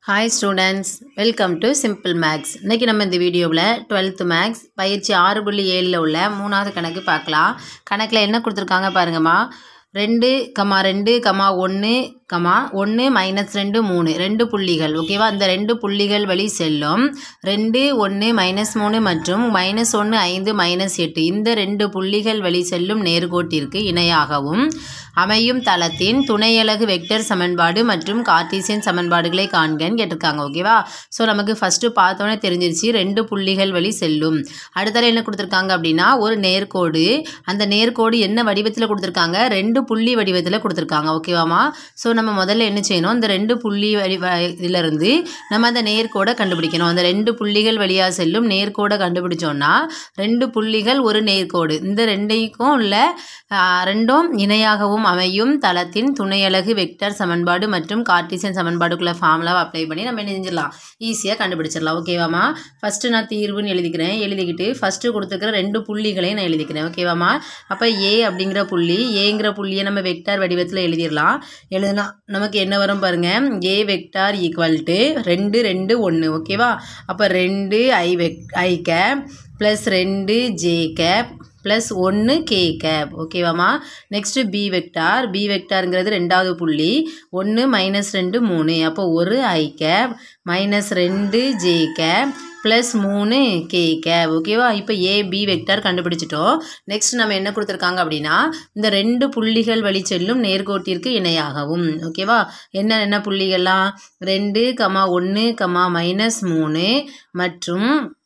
hi students welcome to simple maths இன்றைக்கி நம்ம இந்த வீடியோவில் டுவெல்த்து மேக்ஸ் பயிற்சி ஆறு புள்ளி ஏழில் உள்ள மூணாவது கணக்கு பார்க்கலாம் கணக்கில் என்ன கொடுத்துருக்காங்க பாருங்கம்மா ரெண்டு கமா ரெண்டு கமா ஒன்று கமா ஒன்று மைனஸ் ரெண்டு மூணு ரெண்டு புள்ளிகள் ஓகேவா அந்த ரெண்டு புள்ளிகள் வழி செல்லும் ரெண்டு ஒன்று மைனஸ் மூணு மற்றும் மைனஸ் ஒன்று ஐந்து மைனஸ் எட்டு இந்த ரெண்டு புள்ளிகள் வழி செல்லும் நேர்கோட்டிற்கு இணையாகவும் அமையும் தளத்தின் துணையலகு வெக்டர் சமன்பாடு மற்றும் கார்ட்டீசியன் சமன்பாடுகளை காண்கன்னு கேட்டிருக்காங்க ஓகேவா ஸோ நமக்கு ஃபஸ்ட்டு பார்த்தோன்னே தெரிஞ்சிருச்சு ரெண்டு புள்ளிகள் வழி செல்லும் அடுத்தால என்ன கொடுத்துருக்காங்க அப்படின்னா ஒரு நேர்கோடு அந்த நேர்கோடு என்ன வடிவத்தில் கொடுத்துருக்காங்க ரெண்டு புள்ளி வடிவத்தில் கொடுத்துருக்காங்க ஓகேவாமா ஸோ நம்ம முதல்ல என்ன செய்யணும் இந்த ரெண்டு புள்ளி வடி இதிலிருந்து நம்ம அந்த நேர்கோடை கண்டுபிடிக்கணும் அந்த ரெண்டு புள்ளிகள் வழியாக செல்லும் நேர்கோடை கண்டுபிடிச்சோன்னா ரெண்டு புள்ளிகள் ஒரு நேர்கோடு இந்த ரெண்டைக்கும் உள்ள ஆ, ரெண்டும் இணையாகவும் அமையும் தளத்தின் துணையலகு வெக்டர் சமன்பாடு மற்றும் கார்ட்டீசியன் சமன்பாடுக்குள்ள ஃபார்முலாவை அப்ளை பண்ணி நம்ம என்ன செஞ்சிடலாம் ஈஸியாக கண்டுபிடிச்சிடலாம் ஓகேவாமா ஃபஸ்ட்டு நான் தீர்வுன்னு எழுதிக்கிறேன் எழுதிக்கிட்டு ஃபஸ்ட்டு கொடுத்துருக்கிற ரெண்டு புள்ளிகளையும் நான் எழுதிக்கிறேன் ஓகேவாமா அப்போ ஏ அப்படிங்கிற புள்ளி ஏங்கிற புள்ளியை நம்ம வெக்டார் வடிவத்தில் எழுதிடலாம் எழுதுனா நமக்கு என்ன வரும் பாருங்க ஏ வெக்டார் ஈக்குவல் டு ரெண்டு ரெண்டு ஒன்று ஓகேவா அப்போ ரெண்டு ஐ வெக் ஐ கேப் ப்ளஸ் ரெண்டு ஜே கேப் ப்ளஸ் ஒன்று கே கேப் ஓகேவாம்மா நெக்ஸ்ட்டு பி வெக்டார் பி வெக்டாருங்கிறது ரெண்டாவது புள்ளி ஒன்று மைனஸ் ரெண்டு மூணு அப்போ ஒரு ஐ கேப் மைனஸ் ரெண்டு ஜே கேப் ப்ளஸ் மூணு கே கேப் ஓகேவா இப்போ ஏ பி வெக்டார் கண்டுபிடிச்சிட்டோம் நெக்ஸ்ட் நம்ம என்ன கொடுத்துருக்காங்க அப்படின்னா இந்த ரெண்டு புள்ளிகள் வழி செல்லும் நேர்கோட்டிற்கு இணையாகவும் ஓகேவா என்ன என்ன புள்ளிகள்லாம் ரெண்டு கமா ஒன்று கமா மைனஸ் மூணு மற்றும்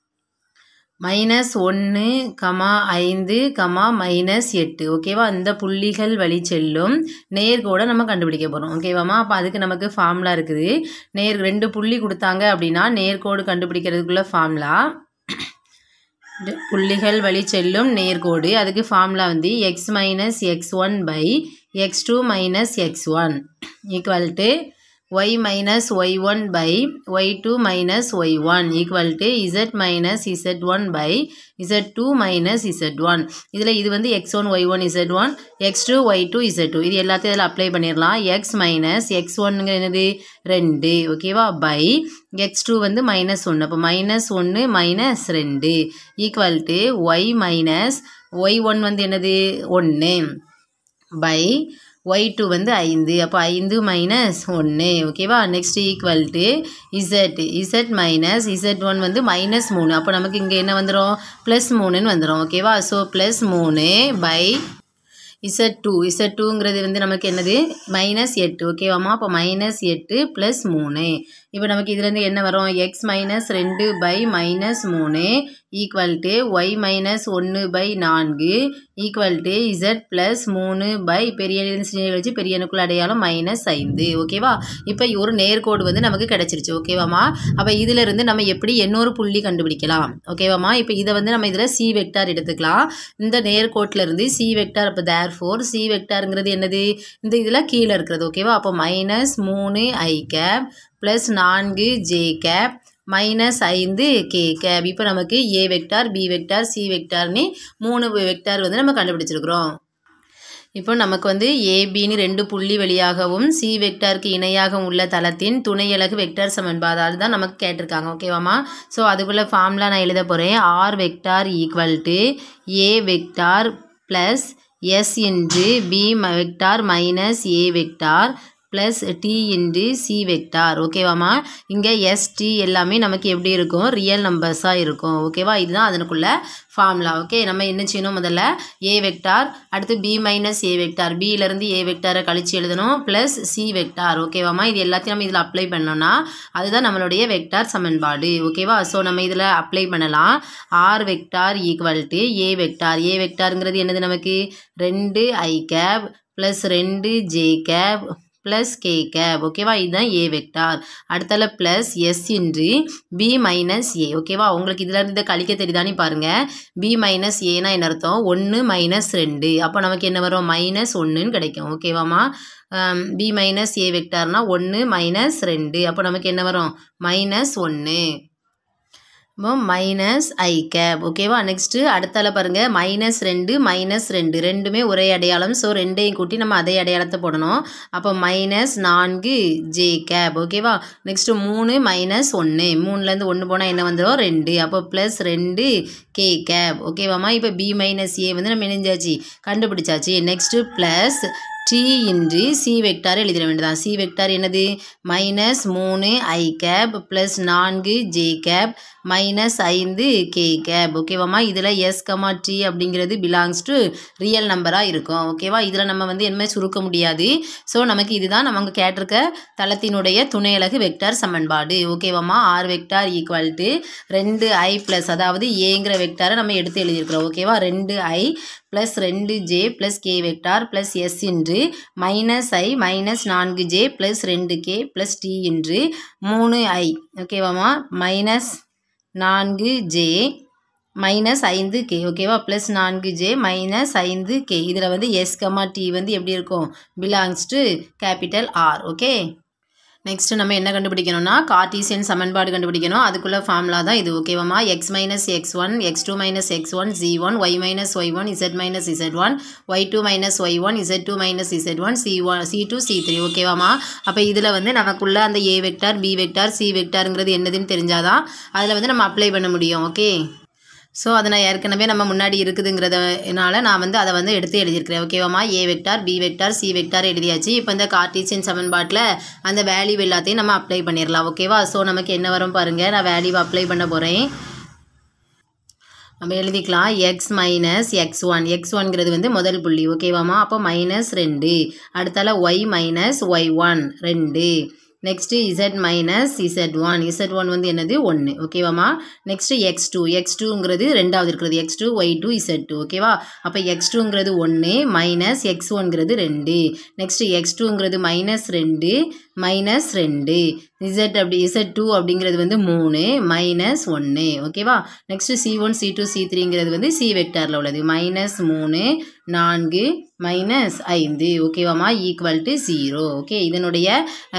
மைனஸ் ஒன்று கமா ஐந்து கமா மைனஸ் எட்டு ஓகேவா அந்த புள்ளிகள் வழி செல்லும் நேர்கோடை நம்ம கண்டுபிடிக்க போகிறோம் ஓகேவாம்மா அப்போ அதுக்கு நமக்கு ஃபார்முலா இருக்குது நேர் ரெண்டு புள்ளி கொடுத்தாங்க அப்படின்னா நேர்கோடு கண்டுபிடிக்கிறதுக்குள்ள ஃபார்முலா புள்ளிகள் வழி செல்லும் நேர்கோடு அதுக்கு ஃபார்முலா வந்து X minus X one by X two minus X one equal to y minus Y one by Y two minus Y one equal to Z minus Z one by Z two minus Z one இதில் இது வந்து X one Y one Z one X two Y two Z two இது எல்லாத்தையும் இதில் apply பண்ணிடலாம் X minus X ஒன்னுங்க என்னது ரெண்டு ஓகேவா பை எக்ஸ் டூ வந்து மைனஸ் ஒன்று அப்போ மைனஸ் ஒன்று மைனஸ் ரெண்டு equal to Y minus Y one வந்து என்னது ஒன்று பை ஒய் டூ வந்து ஐந்து அப்போ ஐந்து மைனஸ் ஒன்று ஓகேவா next equal to Z Z minus Z one வந்து மைனஸ் மூணு அப்போ நமக்கு இங்கே என்ன வந்துடும் ப்ளஸ் மூணுன்னு வந்துடும் ஓகேவா ஸோ ப்ளஸ் மூணு பை இசட் டூ இசட் டூங்கிறது வந்து நமக்கு என்னது மைனஸ் எட்டு ஓகேவாம்மா அப்போ மைனஸ் எட்டு ப்ளஸ் மூணு இப்போ நமக்கு இதுலேருந்து என்ன வரும் எக்ஸ் மைனஸ் ரெண்டு பை மைனஸ் மூணு ஈக்குவல் டு ஒய் மைனஸ் ஒன்று பை நான்கு ஈக்குவல் டு இசட் ப்ளஸ் மூணு பை பெரிய கழிச்சு பெரியனுக்குள்ள அடையாளம் மைனஸ் ஐந்து ஓகேவா இப்போ ஒரு நேர்கோடு வந்து நமக்கு கிடச்சிருச்சு ஓகேவாம்மா அப்போ இதிலிருந்து நம்ம எப்படி இன்னொரு புள்ளி கண்டுபிடிக்கலாம் ஓகேவாம்மா இப்போ இதை வந்து நம்ம இதில் சி வெக்டார் எடுத்துக்கலாம் இந்த நேர்கோட்டில் இருந்து சி வெக்டார் அப்போ தேர் ஃபோர் சி வெக்டாருங்கிறது என்னது இந்த இதில் கீழே இருக்கிறது ஓகேவா அப்போ மைனஸ் மூணு ஐ கேப் ப்ளஸ் நான்கு ஜே கேப் மைனஸ் ஐந்து கே கேப் இப்போ நமக்கு A vector B vector C வெக்டார்னு மூணு வெக்டார் வந்து நம்ம கண்டுபிடிச்சிருக்கிறோம் இப்போ நமக்கு வந்து ஏபின்னு ரெண்டு புள்ளி வழியாகவும் சி வெக்டாருக்கு இணையாக உள்ள தளத்தின் துணையலகு வெக்டார் சமன்பாடு அதுதான் நமக்கு கேட்டிருக்காங்க ஓகேவாம்மா ஸோ அதுக்குள்ளே ஃபார்முலா நான் எழுத போகிறேன் R vector equal to A vector plus S into B vector minus A vector plus T into C vector ஓகேவாம்மா இங்கே எஸ்டி எல்லாமே நமக்கு எப்படி இருக்கும் ரியல் நம்பர்ஸாக இருக்கும் ஓகேவா இதுதான் அதனுக்குள்ள ஃபார்முலா ஓகே நம்ம என்ன செய்யணும் முதல்ல ஏ வெக்டார் அடுத்து பி மைனஸ் ஏ வெக்டார் பியிலேருந்து ஏ வெக்டாரை கழிச்சு எழுதணும் ப்ளஸ் சி வெக்டார் ஓகேவாம்மா இது எல்லாத்தையும் நம்ம இதில் அப்ளை பண்ணோம்னா அதுதான் நம்மளுடைய வெக்டார் சமன்பாடு ஓகேவா ஸோ நம்ம இதில் அப்ளை பண்ணலாம் R vector equal to A vector A வெக்டாருங்கிறது என்னது நமக்கு ரெண்டு ஐ கேப் ப்ளஸ் ரெண்டு J cap plus K cap ஓகேவா இதுதான் ஏ வெக்டார் அடுத்தால plus S into B minus A ஓகேவா உங்களுக்கு இதில் இருந்து இதை கழிக்க தெரியுதானே பாருங்கள் பி மைனஸ் ஏனா என்ன அர்த்தம் ஒன்று மைனஸ் ரெண்டு அப்போ நமக்கு என்ன வரும் மைனஸ் ஒன்றுன்னு கிடைக்கும் ஓகேவாம்மா பி மைனஸ் ஏ வெக்டார்னா ஒன்று மைனஸ் ரெண்டு அப்போ நமக்கு என்ன வரும் மைனஸ் ஒன்று இப்போ மைனஸ் ஐ கேப் ஓகேவா நெக்ஸ்ட்டு அடுத்தால பாருங்கள் மைனஸ் ரெண்டு மைனஸ் ரெண்டு ரெண்டுமே ஒரே அடையாளம் ஸோ ரெண்டையும் கூட்டி நம்ம அதே அடையாளத்தை போடணும் அப்போ மைனஸ் நான்கு ஜே கேப் ஓகேவா நெக்ஸ்ட்டு மூணு மைனஸ் ஒன்று மூணுலேருந்து ஒன்று போனால் என்ன வந்துடும் ரெண்டு அப்போ ப்ளஸ் ரெண்டு கே கேப் ஓகேவாம்மா இப்போ பி மைனஸ் ஏ வந்து நம்ம இணைஞ்சாச்சு கண்டுபிடிச்சாச்சு next plus T into C vector எழுதிட வேண்டியதான் சி வெக்டார் என்னது மைனஸ் மூணு ஐ கேப் ப்ளஸ் நான்கு ஜே கேப் மைனஸ் ஐந்து கே கேப் ஓகேவாம்மா இதில் எஸ் கமா டி அப்படிங்கிறது பிலாங்ஸ் டு ரியல் நம்பராக இருக்கும் ஓகேவா இதில் நம்ம வந்து என்ன சுருக்க முடியாது ஸோ நமக்கு இதுதான் நமக்கு கேட்டிருக்க தளத்தினுடைய துணையலகு வெக்டார் சமன்பாடு ஓகேவாம்மா ஆர் வெக்டார் ஈக்குவல் டு ரெண்டு ஐ ப்ளஸ் அதாவது ஏங்கிற வெக்டாரை நம்ம எடுத்து எழுதியிருக்கிறோம் ஓகேவா ரெண்டு ஐ ப்ளஸ் ரெண்டு J plus K vector plus S into minus I minus நான்கு ஜே ப்ளஸ் ரெண்டு கே ப்ளஸ் டி இன்று மூணு ஐ ஓகேவாம்மா மைனஸ் நான்கு ஜே மைனஸ் ஐந்து கே ஓகேவா ப்ளஸ் நான்கு ஜே மைனஸ் ஐந்து கே இதில் வந்து எஸ் கமா டி வந்து எப்படி இருக்கும் belongs to capital R okay next நம்ம என்ன கண்டுபிடிக்கணும்னா கார்டீசியன் சமன்பாடு கண்டுபிடிக்கணும் அதுக்குள்ள ஃபார்முலா தான் இது ஓகேவாமா X minus X one X two minus X one G one Y minus Y one Z minus Z one Y two minus Y one Z two minus Z one C one C two C three ஓகேவாமா அப்போ இதில் வந்து நமக்குள்ள அந்த A vector B vector C வெக்டாருங்கிறது என்னதுன்னு தெரிஞ்சாதான் அதில் வந்து நம்ம அப்ளை பண்ண முடியும் ஓகே ஸோ அதை நான் ஏற்கனவே நம்ம முன்னாடி இருக்குதுங்கிறதுனால நான் வந்து அதை வந்து எடுத்து எழுதியிருக்கிறேன் ஓகேவாம்மா A vector B vector C vector எழுதியாச்சு இப்போ இந்த கார்டீசியன் சமன்பாட்டில் அந்த வேல்யூ எல்லாத்தையும் நம்ம அப்ளை பண்ணிடலாம் ஓகேவா ஸோ நமக்கு என்ன வரும் பாருங்கள் நான் வேல்யூ அப்ளை பண்ண போகிறேன் நம்ம எழுதிக்கலாம் x minus X one x ஒன்ங்கிறது வந்து முதல் புள்ளி ஓகேவாம்மா அப்போ மைனஸ் ரெண்டு அடுத்தால ஒய் மைனஸ் ஒய் ஒன் ரெண்டு next z minus Z one Z one வந்து என்னது ஒன்று ஓகேவாம்மா நெக்ஸ்ட்டு எக்ஸ் டூ எக்ஸ் டூங்கிறது ரெண்டாவது இருக்கிறது x two Y two Z two ஓகேவா அப்போ எக்ஸ் டூங்கிறது ஒன்று மைனஸ் எக்ஸ் ஒன்ங்கிறது ரெண்டு நெக்ஸ்ட்டு எக்ஸ் டூங்கிறது மைனஸ் ரெண்டு மைனஸ் ரெண்டு இசட் அப்படி இசட் டூ அப்படிங்கிறது வந்து மூணு மைனஸ் ஒன்று ஓகேவா next C one C two C த்ரீங்கிறது வந்து சி வெக்டாரில் உள்ளது மைனஸ் மூணு நான்கு மைனஸ் ஐந்து ஓகேவாம்மா ஈக்குவல் டு ஜீரோ ஓகே இதனுடைய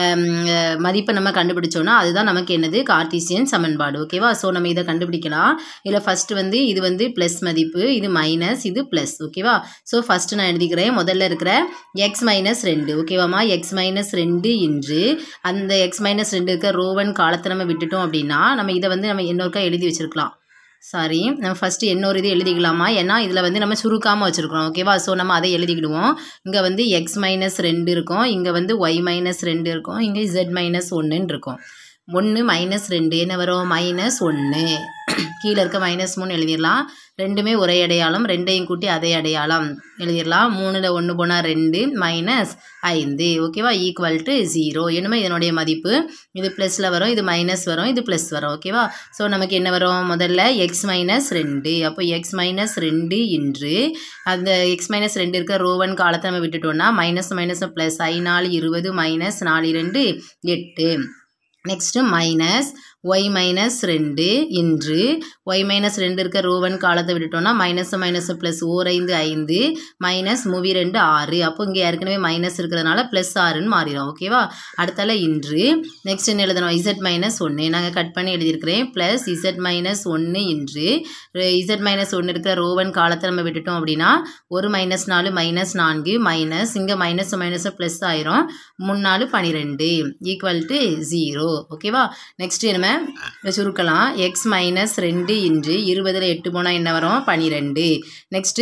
மதிப்பை நம்ம கண்டுபிடிச்சோன்னா அதுதான் நமக்கு என்னது கார்டீசியன் சமன்பாடு ஓகேவா ஸோ நம்ம இதை கண்டுபிடிக்கலாம் இதில் ஃபஸ்ட்டு வந்து இது வந்து ப்ளஸ் மதிப்பு இது மைனஸ் இது ப்ளஸ் ஓகேவா ஸோ ஃபஸ்ட்டு நான் எழுதிக்கிறேன் முதல்ல இருக்கிற எக்ஸ் மைனஸ் ரெண்டு ஓகேவாம்மா எக்ஸ் மைனஸ் ரெண்டு இன்று அந்த எக்ஸ் மைனஸ் ரெண்டு இருக்க ரோவன் காலத்தை நம்ம விட்டுட்டோம் அப்படின்னா நம்ம இதை வந்து நம்ம இன்னொருக்கா எழுதி வச்சுருக்கலாம் சாரி நம்ம ஃபஸ்ட்டு இன்னொரு இது எழுதிக்கலாமா ஏன்னா இதில் வந்து நம்ம சுருக்காமல் வச்சுருக்கோம் ஓகேவா ஸோ நம்ம அதை எழுதிக்கிடுவோம் இங்கே வந்து எக்ஸ் மைனஸ் ரெண்டு இருக்கும் இங்கே வந்து ஒய் மைனஸ் ரெண்டு இருக்கும் இங்கே இசட் மைனஸ் ஒன்றுன்னு இருக்கும் ஒன்று மைனஸ் ரெண்டு என்ன வரும் மைனஸ் ஒன்று கீழே இருக்க மைனஸ் மூணு எழுதிடலாம் ரெண்டுமே ஒரே அடையாளம் ரெண்டையும் கூட்டி அதே அடையாளம் எழுதிடலாம் மூணில் ஒன்று போனால் ரெண்டு மைனஸ் ஐந்து ஓகேவா ஈக்குவல் டு ஜீரோ என்னமே இதனுடைய மதிப்பு இது ப்ளஸில் வரும் இது மைனஸ் வரும் இது ப்ளஸ் வரும் ஓகேவா ஸோ நமக்கு என்ன வரும் முதல்ல எக்ஸ் மைனஸ் ரெண்டு அப்போ எக்ஸ் மைனஸ் ரெண்டு இன்று அந்த எக்ஸ் மைனஸ் ரெண்டு இருக்க ரோவன் காலத்தை நம்ம விட்டுட்டோம்னா மைனஸ் மைனஸ் ப்ளஸ் ஐ நாலு இருபது மைனஸ் நாலு ரெண்டு எட்டு நெக்ஸ்ட்டு மைனஸ் ஒய் மைனஸ் ரெண்டு இன்று ஒய் மைனஸ் ரெண்டு இருக்க ரோவன் காலத்தை விட்டுட்டோம்னா மைனஸ் மைனஸ் ப்ளஸ் ஓர் ஐந்து ஐந்து மைனஸ் மூவி ரெண்டு ஆறு அப்போ இங்கே ஏற்கனவே மைனஸ் இருக்கிறதுனால ப்ளஸ் ஆறுன்னு மாறிடும் ஓகேவா அடுத்தால இன்று நெக்ஸ்ட் என்ன எழுதணும் இசட் மைனஸ் ஒன்று நாங்கள் கட் பண்ணி எழுதியிருக்கிறேன் ப்ளஸ் இசட் மைனஸ் ஒன்று இன்று இசட் மைனஸ் ஒன்று இருக்கிற ரோவன் காலத்தை நம்ம விட்டுட்டோம் அப்படின்னா ஒரு மைனஸ் நாலு மைனஸ் நான்கு மைனஸ் இங்கே மைனஸ் மைனஸ் ப்ளஸ் ஆயிரும் மூணு நாலு பன்னிரெண்டு ஈக்குவல் டு ஜீரோ ஓகேவா நெக்ஸ்ட் நம்ம சுருக்கலாம் எக்ஸ் மைனஸ் ரெண்டு இன்று இருபதில் எட்டு போனால் என்ன வரும் பன்னிரெண்டு நெக்ஸ்ட்டு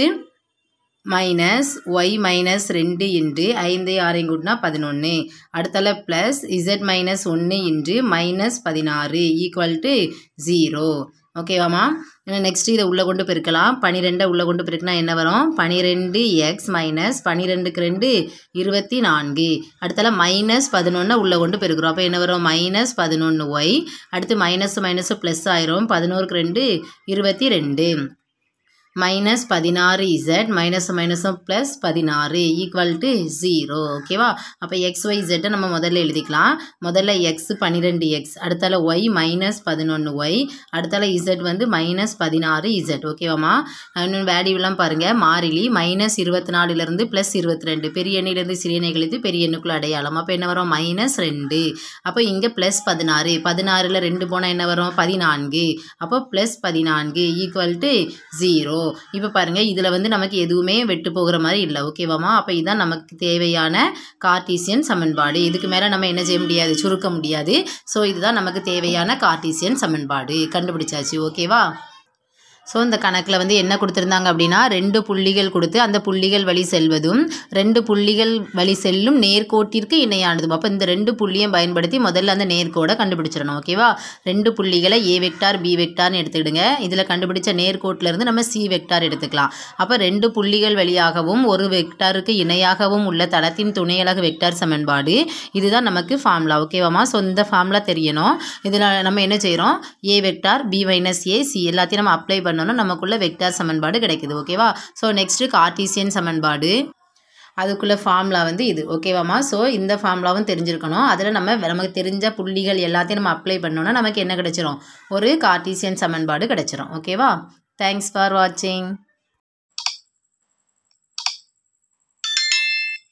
மைனஸ் ஒய் மைனஸ் ரெண்டு இன்று ஐந்து ஆறையும் கூட்டினா பதினொன்று அடுத்தால ப்ளஸ் இசட் மைனஸ் ஒன்று இன்று மைனஸ் பதினாறு ஈக்குவல் டு ஜீரோ ஓகேவாம்மா நெக்ஸ்ட் இதை உள்ளே கொண்டு பெருக்கலாம் பன்னிரெண்டை உள்ளே கொண்டு பெருக்கினா என்ன வரும் பன்னிரெண்டு எக்ஸ் மைனஸ் பன்னிரெண்டுக்கு ரெண்டு இருபத்தி நான்கு அடுத்தால மைனஸ் பதினொன்று உள்ளே கொண்டு பெருக்கிறோம் அப்போ என்ன வரும் மைனஸ் பதினொன்று ஒய் அடுத்து மைனஸ் மைனஸ் ப்ளஸ் ஆயிரும் பதினோருக்கு ரெண்டு இருபத்தி ரெண்டு மைனஸ் பதினாறு இசட் மைனஸ் மைனஸும் ப்ளஸ் பதினாறு ஈக்குவல் டு ஜீரோ ஓகேவா அப்போ எக்ஸ் ஒய் இசட்டை நம்ம முதல்ல எழுதிக்கலாம் முதல்ல எக்ஸ் பன்னிரெண்டு எக்ஸ் அடுத்தால ஒய் மைனஸ் பதினொன்று ஒய் அடுத்தால இசட் வந்து மைனஸ் பதினாறு இசட் ஓகேவாம்மா இன்னும் வேல்யூலாம் பாருங்கள் மாறிலி மைனஸ் இருபத்தி நாலுலேருந்து ப்ளஸ் இருபத்தி ரெண்டு பெரிய எண்ணிலேருந்து சிறிய எண்ணை கழித்து பெரிய எண்ணுக்குள்ள அடையாளம் அப்போ என்ன வரும் மைனஸ் ரெண்டு அப்போ இங்கே ப்ளஸ் பதினாறு பதினாறில் ரெண்டு போனால் என்ன வரும் பதினான்கு அப்போ ப்ளஸ் பதினான்கு ஈக்குவல் டு ஜீரோ இப்போ பாருங்கள் இதில் வந்து நமக்கு எதுவுமே வெட்டு போகிற மாதிரி இல்லை ஓகேவாம்மா அப்போ இதுதான் நமக்கு தேவையான கார்டீசியன் சமன்பாடு இதுக்கு மேலே நம்ம என்ன செய்ய முடியாது சுருக்க முடியாது ஸோ இதுதான் நமக்கு தேவையான கார்டீசியன் சமன்பாடு கண்டுபிடிச்சாச்சு ஓகேவா ஸோ இந்த கணக்கில் வந்து என்ன கொடுத்துருந்தாங்க அப்படின்னா ரெண்டு புள்ளிகள் கொடுத்து அந்த புள்ளிகள் வழி செல்வதும் ரெண்டு புள்ளிகள் வழி செல்லும் நேர்கோட்டிற்கு இணையானதும் அப்போ இந்த ரெண்டு புள்ளியும் பயன்படுத்தி முதல்ல அந்த நேர்கோடை கண்டுபிடிச்சிடணும் ஓகேவா ரெண்டு புள்ளிகளை ஏ வெக்டார் பி வெக்டார்னு எடுத்துக்கிடுங்க இதில் கண்டுபிடிச்ச நேர்கோட்டிலேருந்து நம்ம சி வெக்டார் எடுத்துக்கலாம் அப்போ ரெண்டு புள்ளிகள் வழியாகவும் ஒரு வெக்டாருக்கு இணையாகவும் உள்ள தளத்தின் துணையலகு வெக்டார் சமன்பாடு இதுதான் நமக்கு ஃபார்முலா ஓகேவாம்மா ஸோ இந்த ஃபார்முலா தெரியணும் இதில் நம்ம என்ன செய்கிறோம் A vector B minus A C எல்லாத்தையும் நம்ம அப்ளை பண்ணோன்னா நமக்குள்ள வெக்டார் சமன்பாடு கிடைக்குது ஓகேவா ஸோ நெக்ஸ்ட்டு கார்டீசியன் சமன்பாடு அதுக்குள்ள ஃபார்முலா வந்து இது ஓகேவாம்மா ஸோ இந்த ஃபார்முலாவும் தெரிஞ்சிருக்கணும் அதில் நம்ம நமக்கு தெரிஞ்ச புள்ளிகள் எல்லாத்தையும் நம்ம அப்ளை பண்ணோன்னா நமக்கு என்ன கிடைச்சிரும் ஒரு கார்டீசியன் சமன்பாடு கிடைச்சிரும் ஓகேவா தேங்க்ஸ் ஃபார் வாட்சிங்